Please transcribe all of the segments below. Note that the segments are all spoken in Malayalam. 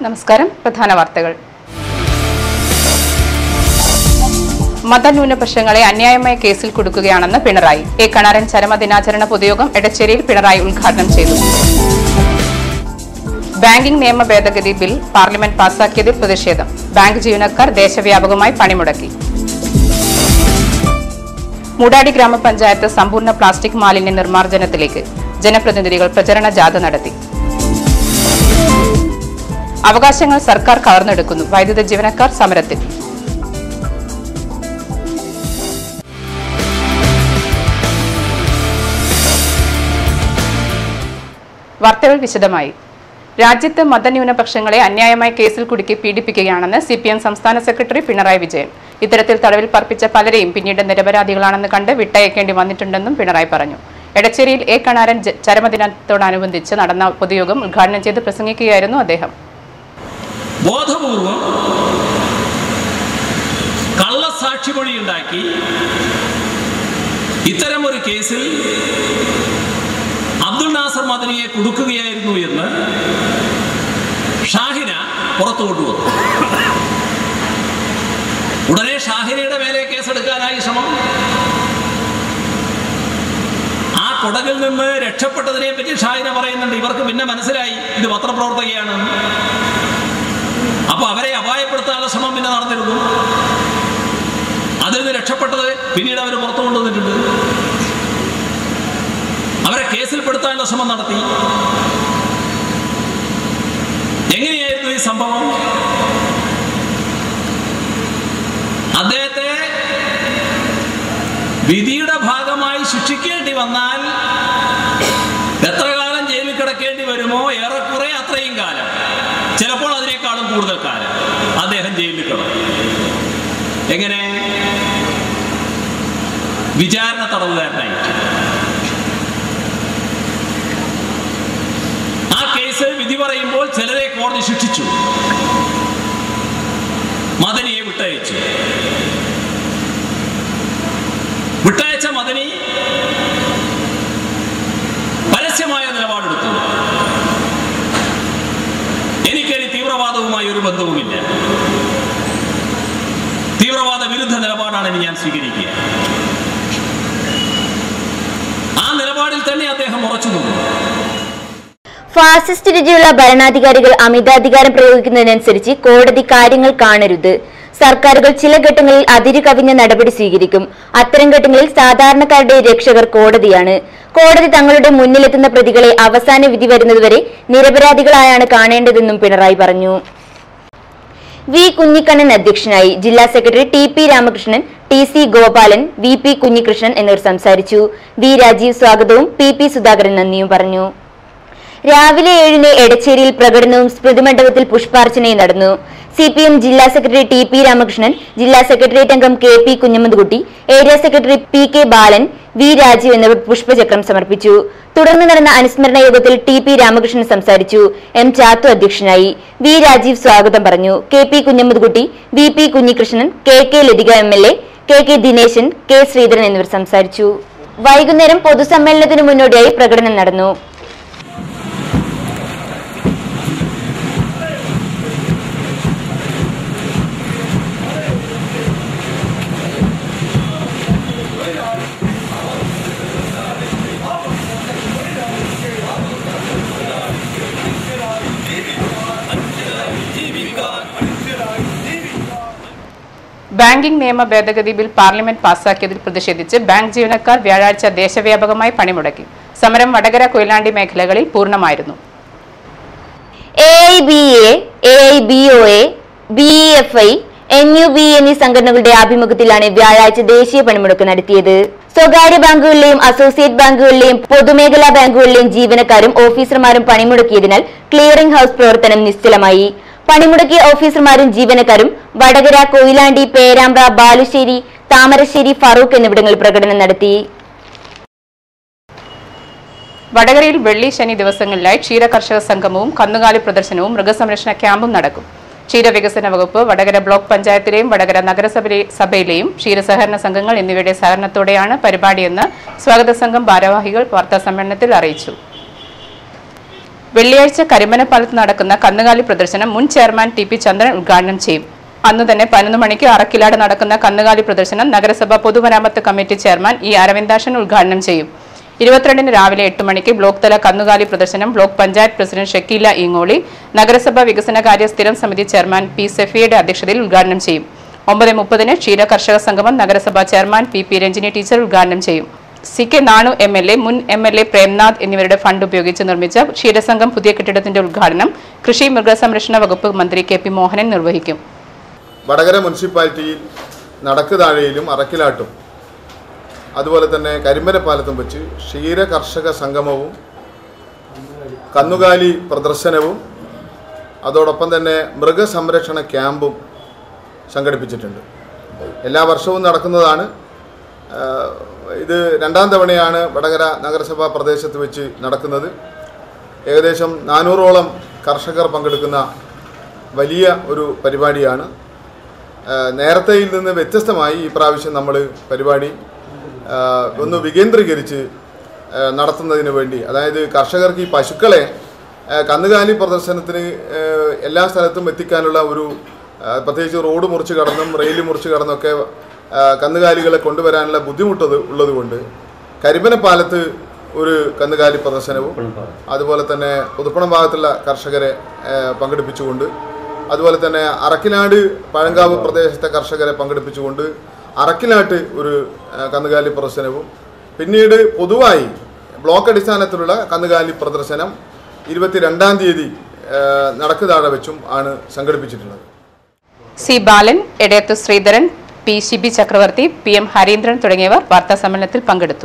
നമസ്കാരം പ്രധാന വാർത്തകൾ മതന്യൂനപക്ഷങ്ങളെ അന്യായമായ കേസിൽ കൊടുക്കുകയാണെന്ന് പിണറായി എ കണാരൻ ചരമദിനാചരണ പൊതുയോഗം എടച്ചേരിയിൽ പിണറായി ഉദ്ഘാടനം ചെയ്തു ബാങ്കിംഗ് നിയമ ഭേദഗതി ബിൽ പാർലമെന്റ് പാസാക്കിയതിൽ പ്രതിഷേധം ബാങ്ക് ജീവനക്കാർ ദേശവ്യാപകമായി പണിമുടക്കി മൂടാടി ഗ്രാമപഞ്ചായത്ത് സമ്പൂർണ്ണ പ്ലാസ്റ്റിക് മാലിന്യ നിർമ്മാർജ്ജനത്തിലേക്ക് ജനപ്രതിനിധികൾ പ്രചരണ ജാഥ നടത്തി അവകാശങ്ങൾ സർക്കാർ കവർന്നെടുക്കുന്നു വൈദ്യുത ജീവനക്കാർ സമരത്തിൽ വാർത്തകൾ വിശദമായി രാജ്യത്ത് മതന്യൂനപക്ഷങ്ങളെ അന്യായമായ കേസിൽ കുടുക്കി പീഡിപ്പിക്കുകയാണെന്ന് സി പി എം സംസ്ഥാന സെക്രട്ടറി പിണറായി വിജയൻ ഇത്തരത്തിൽ തടവിൽ പാർപ്പിച്ച പലരെയും പിന്നീട് നിരപരാധികളാണെന്ന് കണ്ട് വിട്ടയക്കേണ്ടി വന്നിട്ടുണ്ടെന്നും പിണറായി പറഞ്ഞു എടച്ചേരിയിൽ എ കണാരൻ ജ- ചരമദിനത്തോടനുബന്ധിച്ച് നടന്ന പൊതുയോഗം ഉദ്ഘാടനം ചെയ്ത് പ്രസംഗിക്കുകയായിരുന്നു അദ്ദേഹം ബോധപൂർവം കള്ളസാക്ഷിമൊഴി ഉണ്ടാക്കി ഇത്തരമൊരു കേസിൽ അബ്ദുൾ നാസർ മദനിയെ കുടുക്കുകയായിരുന്നു എന്ന് ഷാഹിന പുറത്തു കൊണ്ടുവന്നു ഉടനെ ഷാഹിനയുടെ മേലെ കേസെടുക്കാനായി ശ്രമം ആ കുടകിൽ നിന്ന് രക്ഷപ്പെട്ടതിനെ പറ്റി ഷാഹിന പറയുന്നുണ്ട് ഇവർക്ക് പിന്നെ മനസ്സിലായി ഇത് പത്രപ്രവർത്തകയാണെന്ന് അപ്പൊ അവരെ അപായപ്പെടുത്താനുള്ള ശ്രമം പിന്നെ നടന്നിരുന്നു അതിൽ നിന്ന് രക്ഷപ്പെട്ടത് പിന്നീട് അവർ പുറത്തു കൊണ്ടുവന്നിട്ടുണ്ട് അവരെ കേസിൽപ്പെടുത്താനുള്ള ശ്രമം നടത്തി എങ്ങനെയായിരുന്നു ഈ സംഭവം അദ്ദേഹത്തെ വിധിയുടെ ഭാഗമായി ശിക്ഷിക്കേണ്ടി വന്നാൽ എത്ര കാലം ജയിലിൽ കിടക്കേണ്ടി വരുമോ ഏറെക്കുറെ അത്രയും കാലം ചിലപ്പോൾ അതിനേക്കാളും കൂടുതൽ കാലം അദ്ദേഹം ജയിലിൽ കിടക്കും എങ്ങനെ വിചാരണ തടവുകാരനായിട്ട് ആ കേസ് വിധി പറയുമ്പോൾ ചിലരെ കോടതി ശിക്ഷിച്ചു മദനിയെ വിട്ടയച്ചു വിട്ടയച്ച മദനി പരസ്യമായ നിലപാടെടുത്തു എനിക്കൊരു തീവ്രവാദവുമായി ഒരു ബന്ധവുമില്ല തീവ്രവാദ വിരുദ്ധ നിലപാടാണ് ഇനി ഞാൻ സ്വീകരിക്കുക ആ നിലപാടിൽ തന്നെ അദ്ദേഹം ഉറച്ചു നിന്നു ഫാസിസ്റ്റ് രുചിയുള്ള ഭരണാധികാരികൾ അമിതാധികാരം പ്രയോഗിക്കുന്നതിനനുസരിച്ച് കോടതി കാര്യങ്ങൾ കാണരുത് സർക്കാരുകൾ ചില ഘട്ടങ്ങളിൽ അതിരു കവിഞ്ഞ നടപടി സ്വീകരിക്കും അത്തരം ഘട്ടങ്ങളിൽ സാധാരണക്കാരുടെ രക്ഷകർ കോടതിയാണ് കോടതി തങ്ങളുടെ മുന്നിലെത്തുന്ന പ്രതികളെ അവസാന വിധി വരുന്നതുവരെ നിരപരാധികളായാണ് കാണേണ്ടതെന്നും പിണറായി പറഞ്ഞു വി കുഞ്ഞിക്കണ്ണൻ അധ്യക്ഷനായി ജില്ലാ secretary T P Ramakrishnan T C Gopalan V P Kunhikrishnan എന്നിവർ സംസാരിച്ചു വി രാജീവ് സ്വാഗതവും പി പി സുധാകരൻ നന്ദിയും പറഞ്ഞു രാവിലെ ഏഴിന് എടച്ചേരിയിൽ പ്രകടനവും സ്മൃതിമണ്ഡപത്തിൽ പുഷ്പാർച്ചനയും നടന്നു സി പി എം ജില്ലാ സെക്രട്ടറി ടി പി രാമകൃഷ്ണൻ ജില്ലാ സെക്രട്ടേറിയറ്റ് അംഗം K P Kunhammadkutty area secretary P K Balan V Rajeev എന്നിവർ പുഷ്പചക്രം സമർപ്പിച്ചു തുടർന്ന് നടന്ന അനുസ്മരണ യോഗത്തിൽ ടി പി രാമകൃഷ്ണൻ സംസാരിച്ചു എം ചാത്തു അധ്യക്ഷനായി വി രാജീവ് സ്വാഗതം പറഞ്ഞു K P Kunhammadkutty V P Kunhikrishnan K K Lathika M L A K K Dineshan K Sreedharan എന്നിവർ സംസാരിച്ചു വൈകുന്നേരം പൊതുസമ്മേളനത്തിന് മുന്നോടിയായി പ്രകടനം നടന്നു ബാങ്കിംഗ് നിയമ ഭേദഗതി ബിൽ പാർലമെന്റ് പാസാക്കിയതിൽ പ്രതിഷേധിച്ച് ബാങ്ക് ജീവനക്കാർ വ്യാഴാഴ്ച ദേശവ്യാപകമായി പണിമുടക്കി സമരം വടകര കൊയിലാണ്ടി മേഖലകളിൽ പൂർണ്ണമായിരുന്നു A I B A A I B O A B E F I N U B എന്നീ സംഘടനകളുടെ ആഭിമുഖ്യത്തിലാണ് വ്യാഴാഴ്ച ദേശീയ പണിമുടക്ക് നടത്തിയത് സ്വകാര്യ ബാങ്കുകളിലെയും അസോസിയേറ്റ് ബാങ്കുകളിലെയും പൊതുമേഖലാ ബാങ്കുകളിലെയും ജീവനക്കാരും ഓഫീസർമാരും പണിമുടക്കിയതിനാൽ ക്ലിയറിംഗ് ഹൌസ് പ്രവർത്തനം നിശ്ചലമായി പണിമുടക്കിയ ഓഫീസർമാരും ജീവനക്കാരും വടകര കൊയിലാണ്ടി പേരാമ്പ്ര ബാലുശ്ശേരി താമരശ്ശേരി ഫറൂഖ് എന്നിവിടങ്ങളിൽ പ്രകടനം നടത്തി വടകരയിൽ വെള്ളി ശനി ദിവസങ്ങളിലായി ക്ഷീര കർഷക സംഗമവും കന്നുകാലി പ്രദർശനവും മൃഗസംരക്ഷണ ക്യാമ്പും നടക്കും ക്ഷീരവികസന വകുപ്പ് വടകര ബ്ലോക്ക് പഞ്ചായത്തിലെയും വടകര നഗരസഭയിലെ സഭയിലെയും ക്ഷീരസഹകരണ സംഘങ്ങൾ എന്നിവയുടെ സഹകരണത്തോടെയാണ് പരിപാടിയെന്ന് സ്വാഗത സംഘം ഭാരവാഹികൾ വാർത്താസമ്മേളനത്തിൽ അറിയിച്ചു വെള്ളിയാഴ്ച കരിമനപ്പാലത്ത് നടക്കുന്ന കന്നുകാലി പ്രദർശനം മുൻ ചെയർമാൻ ടി പി ചന്ദ്രൻ ഉദ്ഘാടനം ചെയ്യും അന്നു തന്നെ പതിനൊന്ന് മണിക്ക് അറക്കിലാട് നടക്കുന്ന കന്നുകാലി പ്രദർശനം നഗരസഭ പൊതുമരാമത്ത് കമ്മിറ്റി ചെയർമാൻ ഇ അരവിന്ദാശൻ ഉദ്ഘാടനം ചെയ്യും ഇരുപത്തിരണ്ടിന് രാവിലെ എട്ട് മണിക്ക് ബ്ലോക്ക് തല കന്നുകാലി പ്രദർശനം ബ്ലോക്ക് പഞ്ചായത്ത് പ്രസിഡന്റ് ഷക്കീല ഈങ്ങോളി നഗരസഭ വികസനകാര്യ സ്ഥിരം സമിതി ചെയർമാൻ പി സഫിയയുടെ അധ്യക്ഷതയിൽ ഉദ്ഘാടനം ചെയ്യും ഒമ്പത് മുപ്പതിന് ക്ഷീര കർഷക സംഗമം നഗരസഭാ chairman P P Ranjini teacher ഉദ്ഘാടനം ചെയ്യും C K Nanu M L A മുൻ എം എൽ എ പ്രേംനാഥ് എന്നിവരുടെ ഫണ്ട് ഉപയോഗിച്ച് നിർമ്മിച്ച ക്ഷീരസംഘം പുതിയ കെട്ടിടത്തിന്റെ ഉദ്ഘാടനം കൃഷി മൃഗസംരക്ഷണ വകുപ്പ് മന്ത്രി കെ പി മോഹനൻ നിർവഹിക്കും വടകര മുനിസിപ്പാലിറ്റിയിൽ നടക്ക് താഴെയിലും അറക്കിലാട്ടും അതുപോലെ തന്നെ കരിമ്പനപ്പാലത്തും വെച്ച് ക്ഷീര കർഷക സംഗമവും കന്നുകാലി പ്രദർശനവും അതോടൊപ്പം തന്നെ മൃഗസംരക്ഷണ ക്യാമ്പും സംഘടിപ്പിച്ചിട്ടുണ്ട് എല്ലാ വർഷവും നടക്കുന്നതാണ് ആഹ് ഇത് രണ്ടാം തവണയാണ് വടകര നഗരസഭാ പ്രദേശത്ത് വെച്ച് നടക്കുന്നത് ഏകദേശം നാനൂറോളം കർഷകർ പങ്കെടുക്കുന്ന വലിയ ഒരു പരിപാടിയാണ് ആഹ് നേരത്തെയിൽ നിന്ന് വ്യത്യസ്തമായി ഈ പ്രാവശ്യം നമ്മൾ പരിപാടി ആഹ് ഒന്ന് വികേന്ദ്രീകരിച്ച് ആഹ് നടത്തുന്നതിന് വേണ്ടി അതായത് കർഷകർക്ക് ഈ പശുക്കളെ ആഹ് കന്നുകാലി പ്രദർശനത്തിന് ആഹ് എല്ലാ സ്ഥലത്തും എത്തിക്കാനുള്ള ഒരു ആഹ് പ്രത്യേകിച്ച് റോഡ് മുറിച്ച് കടന്നും റെയിൽ മുറിച്ച് കടന്നൊക്കെ ആഹ് കന്നുകാലികളെ കൊണ്ടുവരാനുള്ള ബുദ്ധിമുട്ടത് ഉള്ളതുകൊണ്ട് കരിമ്പനപ്പാലത്ത് ഒരു കന്നുകാലി പ്രദർശനവും അതുപോലെ തന്നെ പുതുപ്പണം ഭാഗത്തുള്ള കർഷകരെ ആഹ് പങ്കെടുപ്പിച്ചുകൊണ്ട് അതുപോലെ തന്നെ അറക്കിനാട് പഴങ്കാവ് പ്രദേശത്തെ കർഷകരെ പങ്കെടുപ്പിച്ചുകൊണ്ട് അറക്കിനാട്ട് ഒരു ആ, കന്നുകാലി പ്രദർശനവും പിന്നീട് പൊതുവായി ബ്ലോക്ക് അടിസ്ഥാനത്തിലുള്ള കന്നുകാലി പ്രദർശനം ഇരുപത്തിരണ്ടാം തീയതി ആ, നടക്ക് താഴെ വെച്ചും ആണ് സംഘടിപ്പിച്ചിട്ടുള്ളത് C Balan Edayath Sreedharan P Shibi Chakravarthy P M Harindran തുടങ്ങിയവർ വാർത്താസമ്മേളനത്തിൽ പങ്കെടുത്തു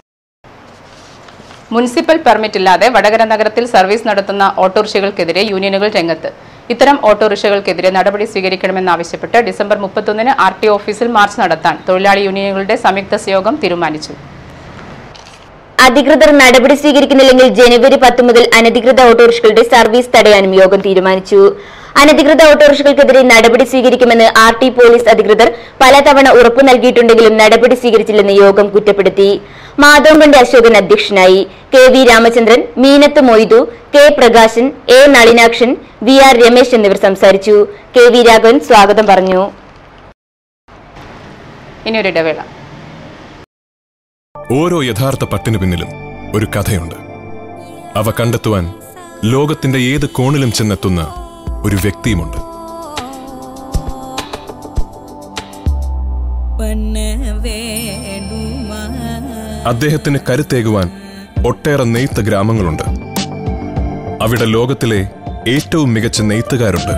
മുനിസിപ്പൽ പെർമിറ്റ് ഇല്ലാതെ വടകര നഗരത്തിൽ സർവീസ് നടത്തുന്ന ഓട്ടോറിക്ഷകൾക്കെതിരെ യൂണിയനുകൾ രംഗത്ത് ഇത്തരം ഓട്ടോറിക്ഷകൾക്കെതിരെ നടപടി സ്വീകരിക്കണമെന്നാവശ്യപ്പെട്ട് ഡിസംബർ മുപ്പത്തൊന്നിന് ആർ ടി ഓഫീസിൽ മാർച്ച് നടത്താൻ തൊഴിലാളി യൂണിയനുകളുടെ സംയുക്ത യോഗം തീരുമാനിച്ചു അധികൃതർ നടപടി സ്വീകരിക്കുന്നില്ലെങ്കിൽ ജനുവരി പത്ത് മുതൽ അനധികൃത ഓട്ടോറിക്ഷകളുടെ സർവീസ് തടയാനും യോഗം തീരുമാനിച്ചു അനധികൃത ഓട്ടോറിക്ഷകൾക്കെതിരെ നടപടി സ്വീകരിക്കുമെന്ന് ആർ ടി പോലീസ് അധികൃതർ പലതവണ ഉറപ്പു നൽകിയിട്ടുണ്ടെങ്കിലും നടപടി സ്വീകരിച്ചില്ലെന്ന് യോഗം കുറ്റപ്പെടുത്തി മാധവൻകണ്ടി അശോകൻ അധ്യക്ഷനായി K V Ramachandran Meenath Moidu K Prakashan A Nalinakshan V R Ramesh എന്നിവർ സംസാരിച്ചു കെ വി രാഘവൻ സ്വാഗതം പറഞ്ഞു ഇനി ഒരു ഇടവേള ഓരോ യഥാർത്ഥ പട്ടിനു പിന്നിലും ഒരു കഥയുണ്ട് അവ കണ്ടെത്തുവാൻ ലോകത്തിന്റെ ഏത് കോണിലും ചെന്നെത്തുന്ന ഒരു വ്യക്തിയുമുണ്ട് பண்ண வேண்டுமா അദ്ദേഹത്തിന് കരുത്തേകുവാൻ ഒട്ടേറെ നെയ്ത്ത് ഗ്രാമങ്ങളുണ്ട് അവിടെ ലോകത്തിലെ ഏറ്റവും മികച്ച നെയ്ത്തുകാരുണ്ട്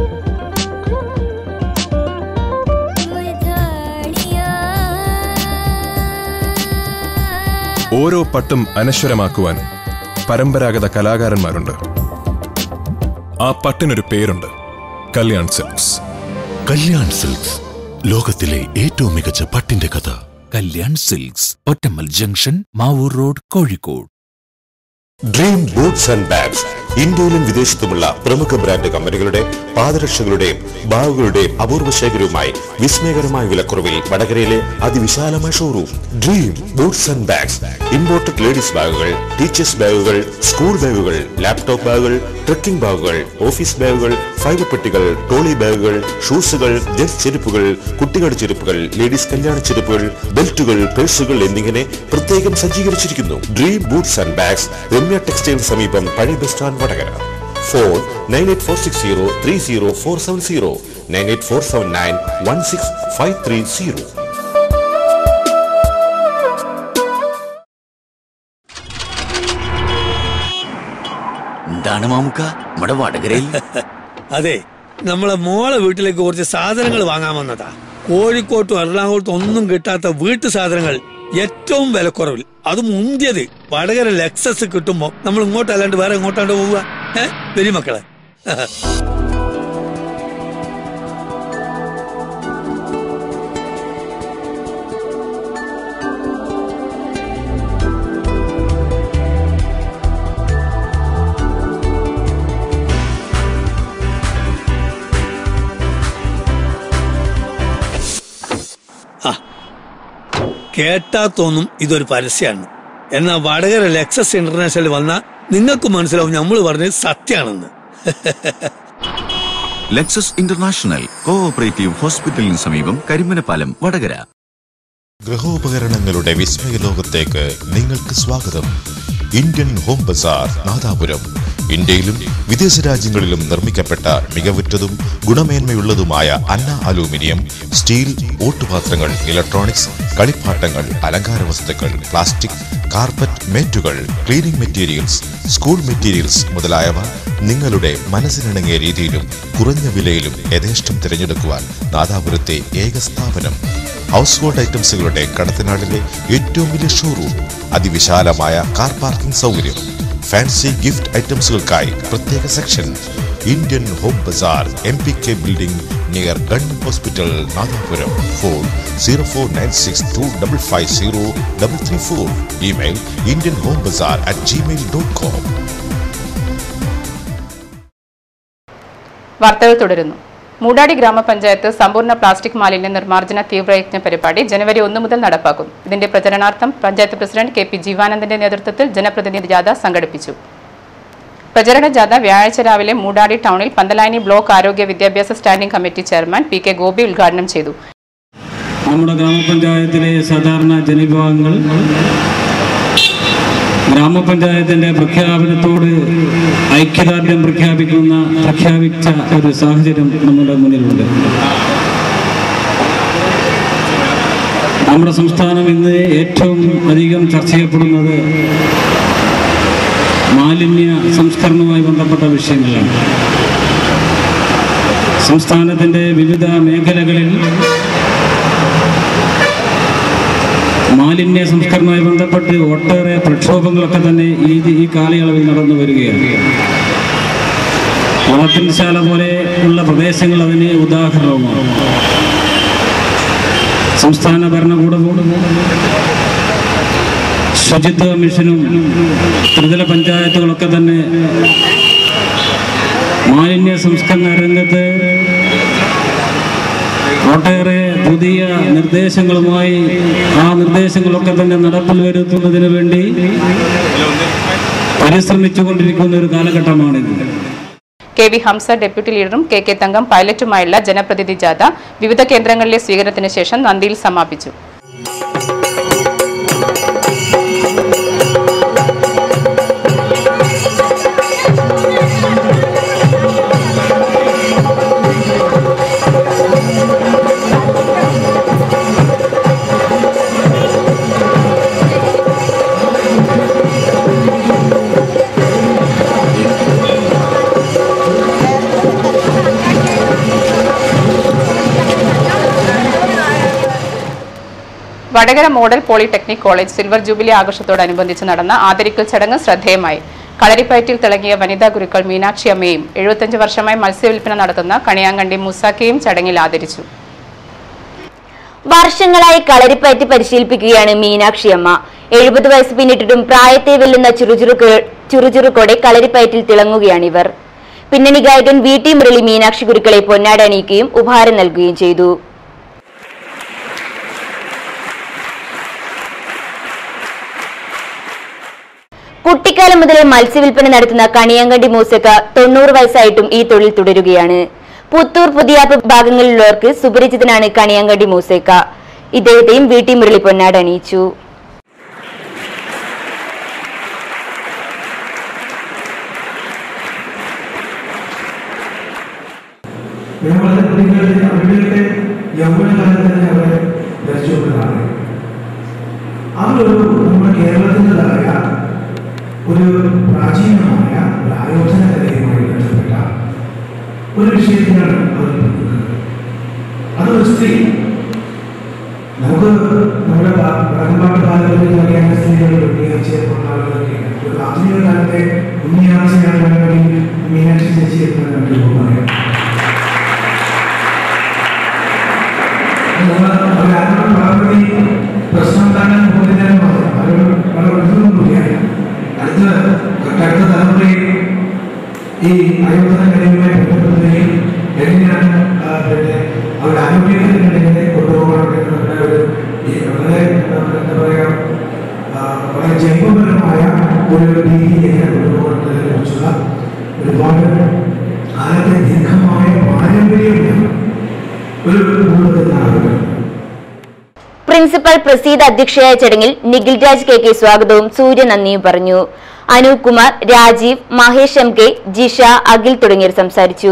ഓരോ പട്ടും അനശ്വരമാക്കുവാൻ പരമ്പരാഗത കലാകാരന്മാരുണ്ട് ആ പട്ടിനൊരു പേരുണ്ട് കല്യാൺ സിൽക്സ് കല്യാൺ സിൽക്സ് ലോകത്തിലെ ഏറ്റവും മികച്ച പട്ടിന്റെ കഥ Kalyan silks Ottammal junction Mavoor road Kozhikode dream boots and bags ഇന്ത്യയിലും വിദേശത്തുമുള്ള പ്രമുഖ ബ്രാൻഡ് കമ്പനികളുടെ പാദരക്ഷകളുടെയും ബാഗുകളുടെയും അപൂർവ ശേഖരവുമായി വിസ്മയകരമായ വിലക്കുറവിൽ വടകരയിലെ അതിവിശാലമായ showroom dream boots and bags imported ladies ബാഗുകൾ ടീച്ചേഴ്സ് ബാഗുകൾ സ്കൂൾ ബാഗുകൾ ലാപ്ടോപ്പ് ബാഗുകൾ ട്രക്കിംഗ് ബാഗുകൾ ഓഫീസ് ബാഗുകൾ ഫൈബർ പെട്ടികൾ ട്രോളി ബാഗുകൾ ഷൂസുകൾ ജെൻസ് ചെരുപ്പുകൾ കുട്ടികളുടെ ചെരുപ്പുകൾ ലേഡീസ് കല്യാണ ചെരുപ്പുകൾ ബെൽറ്റുകൾ പേഴ്സുകൾ എന്നിങ്ങനെ പ്രത്യേകം സജ്ജീകരിച്ചിരിക്കുന്നു dream boots and bags Ramya textile സമീപം പഴയ bus stand Vadakara phone nine eight four six zero three zero four seven zero nine eight four seven nine one six five three zero എന്താണ് മാമുക്ക നമ്മുടെ വടകരയിൽ അതെ നമ്മളെ മോളെ വീട്ടിലേക്ക് കുറച്ച് സാധനങ്ങൾ വാങ്ങാൻ വന്നതാ കോഴിക്കോട്ടും എറണാകുളത്തും ഒന്നും കിട്ടാത്ത വീട്ടു സാധനങ്ങൾ ഏറ്റവും വിലക്കുറവിൽ അത് മുന്തിയത് വടകര ലെക്സസ് കിട്ടുമ്പോ നമ്മൾ ഇങ്ങോട്ട് അല്ലാണ്ട് വേറെ എങ്ങോട്ടാണ്ട് പോവുക ഏഹ് വരി മക്കളെ കേട്ടാ തോന്നും ഇതൊരു പരസ്യമാണ് എന്നാൽ വടകര ലെക്സസ് ഇന്റർനാഷണൽ വന്ന നിങ്ങൾക്ക് മനസ്സിലാവും നമ്മൾ പറഞ്ഞത് സത്യാണെന്ന് ലെക്സസ് ഇന്റർനാഷണൽ കോഓപ്പറേറ്റീവ് ഹോസ്പിറ്റലിന് സമീപം കരിമനപ്പാലം വടകര ഗൃഹോപകരണങ്ങളുടെ വിസ്മയ ലോകത്തേക്ക് നിങ്ങൾക്ക് സ്വാഗതം ഇന്ത്യൻ ഹോം ബസാർ നാദാപുരം ഇന്ത്യയിലും വിദേശ രാജ്യങ്ങളിലും നിർമ്മിക്കപ്പെട്ട മികവുറ്റതും ഗുണമേന്മയുള്ളതുമായ അന്ന അലൂമിനിയം സ്റ്റീൽ ഓട്ടുപാത്രങ്ങൾ ഇലക്ട്രോണിക്സ് കളിപ്പാട്ടങ്ങൾ അലങ്കാര വസ്തുക്കൾ പ്ലാസ്റ്റിക് കാർപ്പറ്റ് മേറ്റുകൾ ക്ലീനിംഗ് മെറ്റീരിയൽസ് സ്കൂൾ മെറ്റീരിയൽസ് മുതലായവ നിങ്ങളുടെ മനസ്സിനിണങ്ങിയ രീതിയിലും കുറഞ്ഞ വിലയിലും യഥേഷ്ടം തിരഞ്ഞെടുക്കുവാൻ നാദാപുരത്തെ ഏക സ്ഥാപനം ഹൗസ് ഹോൾഡ് ഐറ്റംസുകളുടെ കടത്തനാടിലെ ഏറ്റവും വലിയ ഷോറൂം അതിവിശാലമായ കാർ പാർക്കിംഗ് സൗകര്യം ഫാൻസി ഗിഫ്റ്റ് ഐറ്റംസുകൾക്കായി പ്രത്യേക section Indian home bazaar M P K building near gun hospital Nadapuram phone zero four nine six two double five zero double three four email Indian home bazaar at gmail dot com വാർത്തകൾ തുടരുന്നു മൂടാടി ഗ്രാമപഞ്ചായത്ത് സമ്പൂർണ്ണ പ്ലാസ്റ്റിക് മാലിന്യ നിർമ്മാർജ്ജന തീവ്രയജ്ഞ പരിപാടി ജനുവരി ഒന്ന് മുതൽ നടപ്പാക്കും ഇതിന്റെ പ്രചരണാർത്ഥം പഞ്ചായത്ത് പ്രസിഡന്റ് കെ പി ജീവാനന്ദന്റെ നേതൃത്വത്തിൽ ജനപ്രതിനിധി ജാഥ സംഘടിപ്പിച്ചു പ്രചരണ ജാഥ വ്യാഴാഴ്ച രാവിലെ മൂടാടി ടൗണിൽ പന്തലായനി ബ്ലോക്ക് ആരോഗ്യ വിദ്യാഭ്യാസ standing committee chairman P K Gopi ഉദ്ഘാടനം ചെയ്തു നമ്മുടെ ഗ്രാമപഞ്ചായത്തിലെ സാധാരണ ജനവിഭാഗങ്ങൾ ഗ്രാമപഞ്ചായത്തിന്റെ പ്രഖ്യാപനത്തോട് ഐക്യദാർഢ്യം പ്രഖ്യാപിക്കുന്ന പ്രഖ്യാപിച്ച ഒരു സാഹചര്യം നമ്മുടെ മുന്നിലുണ്ട് നമ്മുടെ സംസ്ഥാനം ഇന്ന് ഏറ്റവും അധികം ചർച്ച ചെയ്യപ്പെടുന്നത് മാലിന്യ സംസ്കരണവുമായി ബന്ധപ്പെട്ട വിഷയങ്ങളാണ് സംസ്ഥാനത്തിൻ്റെ വിവിധ മേഖലകളിൽ മാലിന്യ സംസ്കരണവുമായി ബന്ധപ്പെട്ട് ഒട്ടേറെ പ്രക്ഷോഭങ്ങളൊക്കെ തന്നെ ഈ ഈ കാലയളവിൽ നടന്നു വരികയാണ് വളത്തിൻശാല പോലെ ഉള്ള പ്രദേശങ്ങൾ അതിന് ഉദാഹരണവുമാണ് സംസ്ഥാന ഭരണകൂടവും ശുചിത്വ മിഷനും ത്രിതല പഞ്ചായത്തുകളൊക്കെ തന്നെ മാലിന്യ സംസ്കരണ രംഗത്ത് ഒട്ടേറെ പുതിയ നിർദ്ദേശങ്ങളുമായി ആ നിർദ്ദേശങ്ങളൊക്കെ തന്നെ നടപ്പിൽ വരുത്തുന്നതിന് വേണ്ടി പരിശ്രമിച്ചുകൊണ്ടിരിക്കുന്ന ഒരു കാലഘട്ടമാണിത് കെ വി ഹംസ ഡെപ്യൂട്ടി ലീഡറും കെ കെ തങ്കം പൈലറ്റുമായുള്ള ജനപ്രതിനിധി ജാഥ വിവിധ കേന്ദ്രങ്ങളിലെ സ്വീകരണത്തിന് ശേഷം നന്ദിയിൽ സമാപിച്ചു Vadakara model polytechnic college silver jubilee ആഘോഷത്തോടനുബന്ധിച്ച് നടന്ന ആദരിക്കൽ ചടങ്ങ് ശ്രദ്ധേയമായി കളരിപ്പയറ്റിൽ തിളങ്ങിയ വനിതാ ഗുരുക്കൾ മീനാക്ഷി അമ്മയും എഴുപത്തഞ്ച് വർഷമായി മത്സ്യവില്പന നടത്തുന്ന കണിയാങ്കണ്ടി മുസാക്കയും ചടങ്ങിൽ ആദരിച്ചു വർഷങ്ങളായി കളരിപ്പയറ്റ് പരിശീലിപ്പിക്കുകയാണ് മീനാക്ഷി അമ്മ എഴുപത് വയസ്സ് പിന്നിട്ടിട്ടും പ്രായത്തെ വെല്ലുന്ന ചുറുചുറുക്ക് ചുറുചുറുക്കോടെ കളരിപ്പയറ്റിൽ തിളങ്ങുകയാണിവർ പിന്നണി ഗായകൻ വി ടി മുരളി മീനാക്ഷി ഗുരുക്കളെ പൊന്നാട അണിയിക്കുകയും ഉപഹാരം നൽകുകയും ചെയ്തു കുട്ടിക്കാലം മുതലേ മത്സ്യവില്പന നടത്തുന്ന കണിയാങ്കണ്ടി മൂസക്ക തൊണ്ണൂറ് വയസ്സായിട്ടും ഈ തൊഴിൽ തുടരുകയാണ് പുത്തൂർ പുതിയാപ്പ് ഭാഗങ്ങളിലുള്ളവർക്ക് സുപരിചിതനാണ് കണിയാങ്കണ്ടി മൂസേക്ക ഇദ്ദേഹത്തെയും വി ടി മുരളി പൊന്നാട് അണിയിച്ചു ഞങ്ങളുടെ കുട്ടികളുടെ അവരുടെ യൗവനകാലത്ത് തന്നെ അവരെ ധരിച്ചുകൊണ്ടതാണ് അതൊരു നമ്മുടെ കേരളത്തിൻ്റെതായ ഒരു പ്രാചീനമായ ഒരു ആയോധന കലയുമായി ബന്ധപ്പെട്ട ഒരു വിഷയത്തിനാണ് അവർ പഠിക്കുന്നത് അതൊരു സ്ത്രീ നമുക്ക് നമ്മുടെ വടക്കമ്പാട്ട് കാലഘട്ടത്തിൽ അറിയാവുന്ന സ്ത്രീകൾ ഉണ്ണിയാഴ്ച ആളുകളൊക്കെയാണ് ഒരു ആധുനിക കാലത്തെ ഉണ്ണിയാഴ്ചയാണ് വേണമെങ്കിൽ മീനാക്ഷി ചേച്ചി എന്ന് വേണമെങ്കിൽ പറയാം അവരാരും പലപ്പോഴും പ്രശ്നം ഉണ്ടാക്കാൻ പോകുന്നതിനും അവരോട് വളരെ ബുദ്ധിമുട്ടില്ല അടുത്ത തൊട്ടടുത്ത തലമുറയിൽ ഈ ആയോധന കലയുമായി ബന്ധപ്പെടുന്നതിൽ എങ്ങനെയാണ് ആ, പിന്നെ അവരുടെ ആരോഗ്യത്തിന് എങ്ങനെ കൊണ്ടുപോകണം എന്നുള്ള ഒരു ഈ വളരെ ആ, എന്താ പറയുക ആ, വളരെ ജൈവപരമായ ഒരു രീതിയിലേക്ക് കൊണ്ടുപോകുന്നതിനെ കുറിച്ചുള്ള ഒരുപാട് കാലത്തെ ദീർഘമായ പാരമ്പര്യമുള്ള ഒരു കൂടുതലാണ് പ്രിൻസിപ്പൽ പ്രസീദ് അധ്യക്ഷയായ ചടങ്ങിൽ നിഖിൽ രാജ് കെ കെ സ്വാഗതവും സൂര്യ നന്ദിയും പറഞ്ഞു അനൂപ് കുമാർ രാജീവ് മഹേഷ് എം കെ ജിഷ അഖിൽ തുടങ്ങിയവർ സംസാരിച്ചു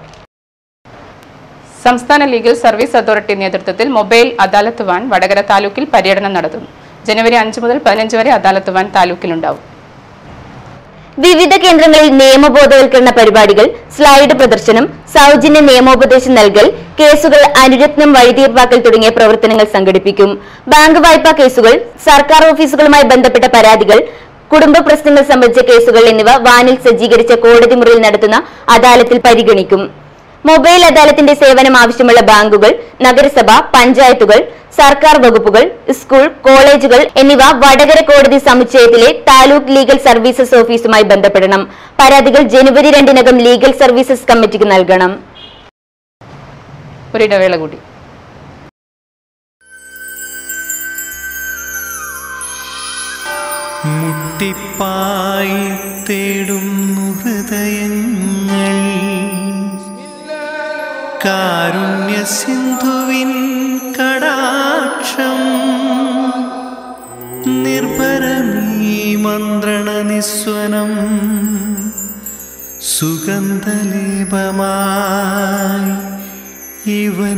സംസ്ഥാന ലീഗൽ സർവീസ് അതോറിറ്റി നേതൃത്വത്തിൽ മൊബൈൽ അദാലത്ത് വാൻ വടകര താലൂക്കിൽ പര്യടനം നടത്തുന്നു ജനുവരി അഞ്ച് മുതൽ പതിനഞ്ച് വരെ അദാലത്ത് വാൻ താലൂക്കിലുണ്ടാവും വിവിധ കേന്ദ്രങ്ങളിൽ നിയമബോധവൽക്കരണ പരിപാടികൾ സ്ലൈഡ് പ്രദർശനം സൗജന്യ നിയമോപദേശം നൽകൽ കേസുകൾ അനുരത്നം വഴിതീർപ്പാക്കൽ തുടങ്ങിയ പ്രവർത്തനങ്ങൾ സംഘടിപ്പിക്കും ബാങ്ക് വായ്പാ കേസുകൾ സർക്കാർ ഓഫീസുകളുമായി ബന്ധപ്പെട്ട പരാതികൾ കുടുംബ പ്രശ്നങ്ങൾ സംബന്ധിച്ച കേസുകൾ എന്നിവ വാനിൽ സജ്ജീകരിച്ച കോടതി മുറിയിൽ നടത്തുന്ന അദാലത്തിൽ പരിഗണിക്കും മൊബൈൽ അദാലത്തിന്റെ സേവനം ആവശ്യമുള്ള ബാങ്കുകൾ നഗരസഭ പഞ്ചായത്തുകൾ സർക്കാർ വകുപ്പുകൾ സ്കൂൾ കോളേജുകൾ എന്നിവ വടകര കോടതി സമുച്ചയത്തിലെ താലൂക്ക് ലീഗൽ സർവീസസ് ഓഫീസുമായി ബന്ധപ്പെടണം പരാതികൾ ജനുവരി രണ്ടിനകം ലീഗൽ സർവീസസ് കമ്മിറ്റിക്ക് നൽകണം ഒരിടവേള കൂടി മുട്ടിപ്പായി തേടുന്നു ഹൃദയങ്ങൾ കാരുണ്യ സിന്ധുവിൻ കടാക്ഷം നിർഭരമീ മന്ത്രണ നിസ്വനം സുഗന്ധലേപമായി ഇവൻ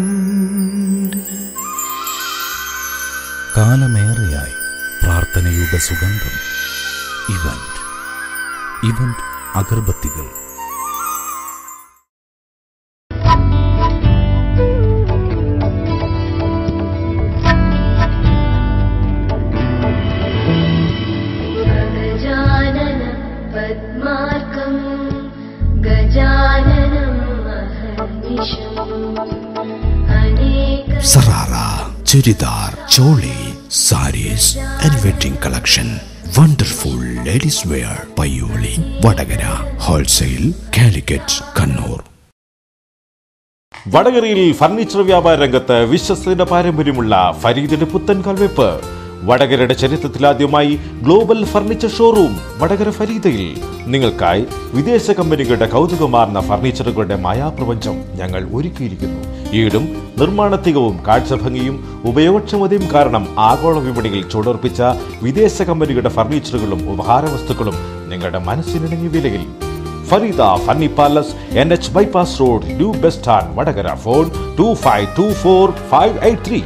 കാലമേറെയായി പ്രാർത്ഥനയുടെ സുഗന്ധം ഇവന്റ് ഇവന്റ് അഗർബത്തികൾ गजानन पद्मार्कं गजाननं महर्निशम् अनेक സറാറ churidar choli saris and wedding collection wonderful ladies wear Payyoli Vadakara wholesale Calicut Kannur വടകരയിൽ ഫർണിച്ചർ വ്യാപാര രംഗത്ത് വിശ്വസ്തയുടെ പാരമ്പര്യമുള്ള ഫരീദിന്റെ പുത്തൻ കാൽവെപ്പ് വടകരയുടെ ചരിത്രത്തിലാദ്യമായി ഗ്ലോബൽ ഫർണിച്ചർ ഷോറൂം വടകര ഫരീദയിൽ നിങ്ങൾക്കായി വിദേശ കമ്പനികളുടെ കൗതുകമാർന്ന ഫർണിച്ചറുകളുടെ മായാപ്രപഞ്ചം ഞങ്ങൾ ഒരുക്കിയിരിക്കുന്നു ഈടും നിർമ്മാണത്തികവും കാഴ്ചഭംഗിയും ഉപയോഗക്ഷമതയും കാരണം ആഗോള വിപണിയിൽ ചുടർപ്പിച്ച വിദേശ കമ്പനികളുടെ ഫർണിച്ചറുകളും ഉപഹാരവസ്തുക്കളും നിങ്ങളുടെ മനസ്സിനിണങ്ങിയ വിലയിൽ Fareeda funny palace N H bypass road new bus stand Vadakara phone two five two four five eight three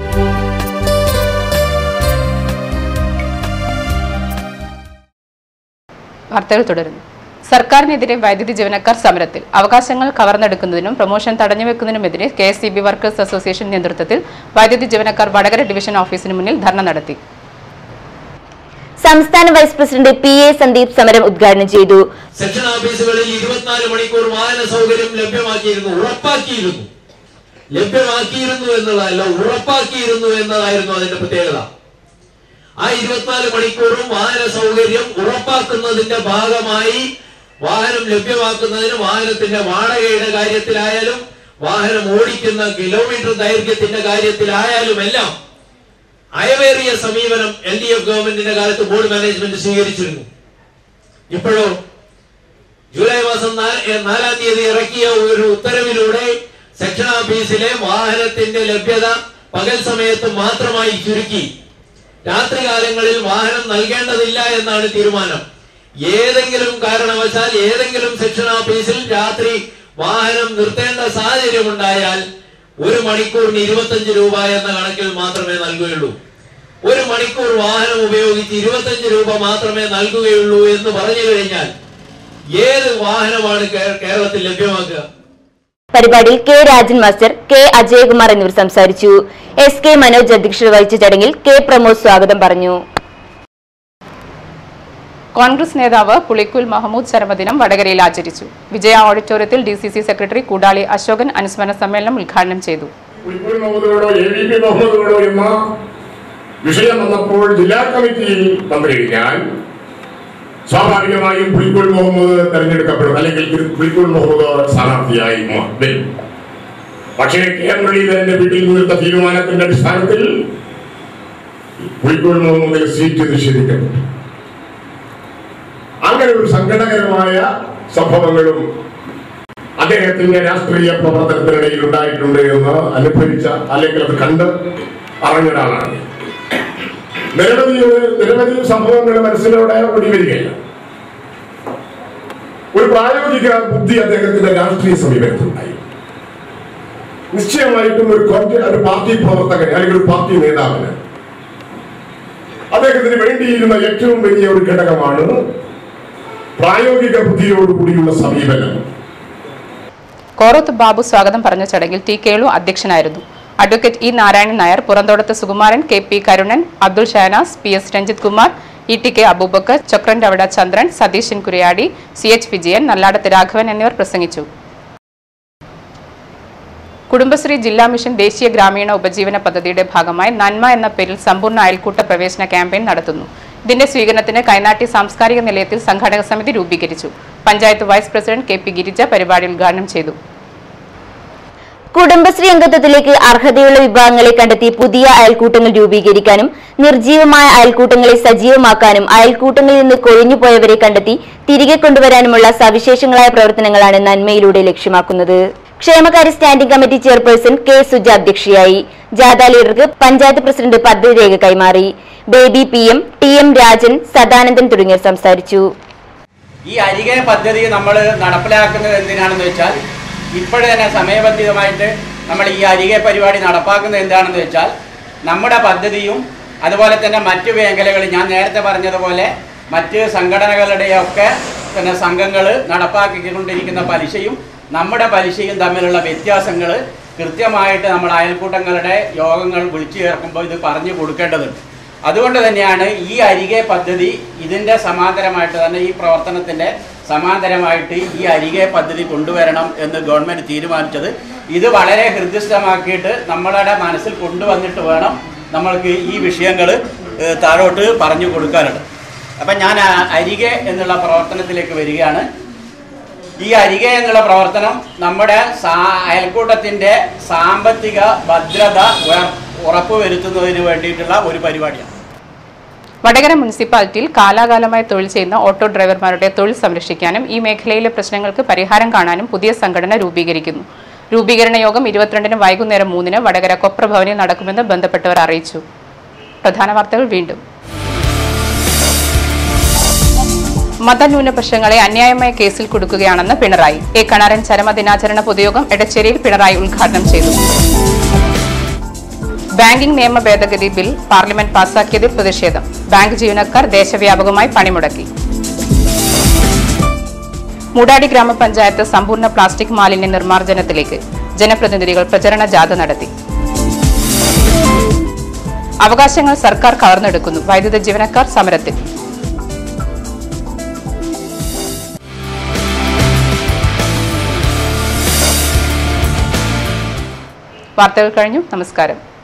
വാർത്തകൾ തുടരുന്നു സർക്കാരിനെതിരെ വൈദ്യുതി ജീവനക്കാർ സമരത്തിൽ അവകാശങ്ങൾ കവർന്നെടുക്കുന്നതിനും പ്രൊമോഷൻ തടഞ്ഞുവെക്കുന്നതിനുമെതിരെ K S C B workers association നേതൃത്വത്തിൽ വൈദ്യുതി ജീവനക്കാർ വടകര ഡിവിഷൻ ഓഫീസിന് മുന്നിൽ ധർണ നടത്തി സംസ്ഥാന vice president P A Sandeep സമരം ഉദ്ഘാടനം ചെയ്തു സെക്ഷൻ ഓഫീസുകളിൽ ഇരുപത്തിനാല് മണിക്കൂർ വാഹന സൗകര്യം ലഭ്യമാക്കിയിരുന്നു ഉറപ്പാക്കിയിരുന്നു ലഭ്യമാക്കിയിരുന്നു എന്നുള്ളതല്ല ഉറപ്പാക്കിയിരുന്നു എന്നതായിരുന്നു അതിന്റെ പ്രത്യേകത ആ ഇരുപത്തിനാല് മണിക്കൂറും വാഹന സൗകര്യം ഉറപ്പാക്കുന്നതിന്റെ ഭാഗമായി വാഹനം ലഭ്യമാക്കുന്നതിന് വാഹനത്തിന്റെ വാടകയുടെ കാര്യത്തിലായാലും വാഹനം ഓടിക്കുന്ന കിലോമീറ്റർ ദൈർഘ്യത്തിന്റെ കാര്യത്തിലായാലും എല്ലാം അയവേറിയ സമീപനം എൽ ഡി എഫ് ഗവൺമെന്റിന്റെ കാലത്ത് ബോർഡ് മാനേജ്മെന്റ് സ്വീകരിച്ചിരുന്നു ഇപ്പോഴോ ജൂലൈ മാസം നാ- ഏ, നാലാം തീയതി ഇറക്കിയ ഒരു ഉത്തരവിലൂടെ സെക്ഷൻ ഓഫീസിലെ വാഹനത്തിന്റെ ലഭ്യത പകൽ സമയത്ത് മാത്രമായി ചുരുക്കി രാത്രികാലങ്ങളിൽ വാഹനം നൽകേണ്ടതില്ല എന്നാണ് തീരുമാനം ഏതെങ്കിലും കാരണവശാൽ ഏതെങ്കിലും സെക്ഷൻ ഓഫീസിൽ രാത്രി വാഹനം നിർത്തേണ്ട സാഹചര്യമുണ്ടായാൽ ഒരു മണിക്കൂറിന് ഇരുപത്തഞ്ച് രൂപ എന്ന കണക്കിൽ മാത്രമേ നൽകുകയുള്ളൂ ഒരു മണിക്കൂർ വാഹനം ഉപയോഗിച്ച് ഇരുപത്തഞ്ച് രൂപ മാത്രമേ നൽകുകയുള്ളൂ എന്ന് പറഞ്ഞു കഴിഞ്ഞാൽ ഏത് വാഹനമാണ് കേ- കേരളത്തിൽ ലഭ്യമാക്കുക പരിപാടിയിൽ K Rajan master K Ajayakumar എന്നിവർ സംസാരിച്ചു എസ് കെ മനോജ് അധ്യക്ഷത വഹിച്ച ചടങ്ങിൽ കെ പ്രമോദ് സ്വാഗതം പറഞ്ഞു കോൺഗ്രസ് നേതാവ് പുളിക്കുൽ മഹമ്മൂദ് ചരമദിനം വടകരയിൽ ആചരിച്ചു വിജയ ഓഡിറ്റോറിയത്തിൽ D C C secretary Koodali Ashokan അനുസ്മരണ സമ്മേളനം ഉദ്ഘാടനം ചെയ്തു പുൽപ്പൂർ മുഹമ്മദുകളോ എ വി പി മുഹമ്മദുകളോ എന്ന വിഷയം വന്നപ്പോൾ ജില്ലാ കമ്മിറ്റിയിൽ വന്നു കഴിഞ്ഞാൽ സ്വാഭാവികമായും പുൽക്കൂൽ മുഹമ്മദ് തെരഞ്ഞെടുക്കപ്പെടും അല്ലെങ്കിൽ പുൽക്കൂൽ മുഹമ്മദ് സ്ഥാനാർത്ഥിയായി മ- വരും പക്ഷേ കെ മുരളീധരന്റെ വീട്ടിൽ നിന്നെടുത്ത തീരുമാനത്തിന്റെ അടിസ്ഥാനത്തിൽ കോഴിക്കോട് മുതൽ സീറ്റ് നിഷേധിക്കപ്പെട്ടു അങ്ങനെ ഒരു സങ്കടകരമായ സംഭവങ്ങളും അദ്ദേഹത്തിന്റെ രാഷ്ട്രീയ പ്രവർത്തനത്തിനിടയിൽ ഉണ്ടായിട്ടുണ്ട് എന്ന് അനുഭവിച്ച അല്ലെങ്കിൽ അത് കണ്ട് അറിഞ്ഞ ഒരാളാണ് ഞാൻ. നിരവധി നിരവധി സംഭവങ്ങൾ മനസ്സിലൂടെ ഓടി വരികയില്ല ഒരു പ്രായോഗിക ബുദ്ധി അദ്ദേഹത്തിന്റെ രാഷ്ട്രീയ സമീപനത്തിലുണ്ടായി നിശ്ചയമായിട്ടും ഒരു കോൺഗ്ര- ഒരു പാർട്ടി പ്രവർത്തകന് അല്ലെങ്കിൽ ഒരു പാർട്ടി നേതാവിന് അദ്ദേഹത്തിന് വേണ്ടിയിരുന്ന ഏറ്റവും വലിയ ഒരു ഘടകമാണ് പ്രായോഗിക ബുദ്ധിയോടുകൂടിയുള്ള സമീപനം കോറത്ത് ബാബു സ്വാഗതം പറഞ്ഞ ചടങ്ങിൽ ടി കേളു അധ്യക്ഷനായിരുന്നു advocate E Narayanan Nair Purandothath Sukumaran K P Karunan Abdul Shahnas P S Ranjith Kumar E T K Aboobacker ചക്രൻ രവട ചന്ദ്രൻ സതീശൻ കുരിയാടി സി എച്ച് വിജയൻ നല്ലാടത്ത് രാഘവൻ എന്നിവർ പ്രസംഗിച്ചു കുടുംബശ്രീ ജില്ലാ മിഷൻ ദേശീയ ഗ്രാമീണ ഉപജീവന പദ്ധതിയുടെ ഭാഗമായി നന്മ എന്ന പേരിൽ സമ്പൂർണ്ണ അയൽക്കൂട്ട പ്രവേശന ക്യാമ്പയിൻ നടത്തുന്നു ഇതിന്റെ സ്വീകരണത്തിന് കൈനാട്ടി സാംസ്കാരിക നിലയത്തിൽ സംഘാടക സമിതി രൂപീകരിച്ചു panchayat vice president K P Girija പരിപാടി ഉദ്ഘാടനം ചെയ്തു കുടുംബശ്രീ അംഗത്വത്തിലേക്ക് അർഹതയുള്ള വിഭാഗങ്ങളെ കണ്ടെത്തി പുതിയ അയൽക്കൂട്ടങ്ങൾ രൂപീകരിക്കാനും നിർജീവമായ അയൽക്കൂട്ടങ്ങളെ സജീവമാക്കാനും അയൽക്കൂട്ടങ്ങളിൽ നിന്ന് കൊഴിഞ്ഞുപോയവരെ കണ്ടെത്തി തിരികെ കൊണ്ടുവരാനുമുള്ള സവിശേഷങ്ങളായ പ്രവർത്തനങ്ങളാണ് നന്മയിലൂടെ ലക്ഷ്യമാക്കുന്നത് ക്ഷേമകാര്യ standing committee chairperson K Suja അധ്യക്ഷയായി ജാഥ ലീഡർക്ക് പഞ്ചായത്ത് പ്രസിഡന്റ് പദ്ധതി രേഖ കൈമാറി Baby P M T M Rajan Sadanandan തുടങ്ങിയവർ സംസാരിച്ചു ഈ അരികെ പദ്ധതി നമ്മൾ നടപ്പിലാക്കുന്നത് എന്തിനാണെന്ന് വെച്ചാൽ ഇപ്പോഴേ തന്നെ സമയബന്ധിതമായിട്ട് നമ്മൾ ഈ അരികെ പരിപാടി നടപ്പാക്കുന്നത് എന്താണെന്ന് വെച്ചാൽ നമ്മുടെ പദ്ധതിയും അതുപോലെ തന്നെ മറ്റു മേഖലകളിൽ ഞാൻ നേരത്തെ പറഞ്ഞതുപോലെ മറ്റ് സംഘടനകളുടെയൊക്കെ പിന്നെ സംഘങ്ങൾ നടപ്പാക്കിക്കൊണ്ടിരിക്കുന്ന പലിശയും നമ്മുടെ പലിശയും തമ്മിലുള്ള വ്യത്യാസങ്ങൾ കൃത്യമായിട്ട് നമ്മൾ അയൽക്കൂട്ടങ്ങളുടെ യോഗങ്ങൾ വിളിച്ചു ചേർക്കുമ്പോൾ ഇത് പറഞ്ഞു കൊടുക്കേണ്ടതുണ്ട് അതുകൊണ്ട് തന്നെയാണ് ഈ അരികെ പദ്ധതി ഇതിൻ്റെ സമാന്തരമായിട്ട് തന്നെ ഈ പ്രവർത്തനത്തിൻ്റെ സമാന്തരമായിട്ട് ഈ അരികെ പദ്ധതി കൊണ്ടുവരണം എന്ന് ഗവൺമെൻറ് തീരുമാനിച്ചത് ഇത് വളരെ ഹൃദയസ്ഥമാക്കിയിട്ട് നമ്മളുടെ മനസ്സിൽ കൊണ്ടുവന്നിട്ട് വേണം നമ്മൾക്ക് ഈ വിഷയങ്ങൾ താഴോട്ട് പറഞ്ഞു കൊടുക്കാനുള്ളത് അപ്പം ഞാൻ ആ അരികെ എന്നുള്ള പ്രവർത്തനത്തിലേക്ക് വരികയാണ് ഈ അരികെ എന്നുള്ള പ്രവർത്തനം നമ്മുടെ സാ അയൽക്കൂട്ടത്തിൻ്റെ സാമ്പത്തിക ഭദ്രത ഉയർ- ഉറപ്പുവരുത്തുന്നതിന് വേണ്ടിയിട്ടുള്ള ഒരു പരിപാടിയാണ് വടകര മുനിസിപ്പാലിറ്റിയിൽ കാലാകാലമായി തൊഴിൽ ചെയ്യുന്ന ഓട്ടോ ഡ്രൈവർമാരുടെ തൊഴിൽ സംരക്ഷിക്കാനും ഈ മേഖലയിലെ പ്രശ്നങ്ങൾക്ക് പരിഹാരം കാണാനും പുതിയ സംഘടന രൂപീകരിക്കുന്നു രൂപീകരണ യോഗം ഇരുപത്തിരണ്ടിന് വൈകുന്നേരം മൂന്നിന് വടകര കൊപ്രഭവനിൽ നടക്കുമെന്ന് ബന്ധപ്പെട്ടവർ അറിയിച്ചു പ്രധാന വാർത്തകൾ വീണ്ടും മതന്യൂനപക്ഷങ്ങളെ അന്യായമായ കേസിൽ കൊടുക്കുകയാണെന്ന് പിണറായി എ കണാരൻ ചരമദിനാചരണ പൊതുയോഗം എടച്ചേരിയിൽ പിണറായി ഉദ്ഘാടനം ചെയ്തു ബാങ്കിംഗ് നിയമ ഭേദഗതി ബിൽ പാർലമെന്റ് പാസാക്കിയതിൽ പ്രതിഷേധം ബാങ്ക് ജീവനക്കാർ ദേശവ്യാപകമായി പണിമുടക്കി മൂടാടി ഗ്രാമപഞ്ചായത്ത് സമ്പൂർണ്ണ പ്ലാസ്റ്റിക് മാലിന്യ നിർമ്മാർജ്ജനത്തിലേക്ക് ജനപ്രതിനിധികൾ പ്രചരണ ജാഥ നടത്തി അവകാശങ്ങൾ സർക്കാർ കവർന്നെടുക്കുന്നു വൈദ്യുത ജീവനക്കാർ സമരത്തിൽ വാർത്തകൾ കഴിഞ്ഞു നമസ്കാരം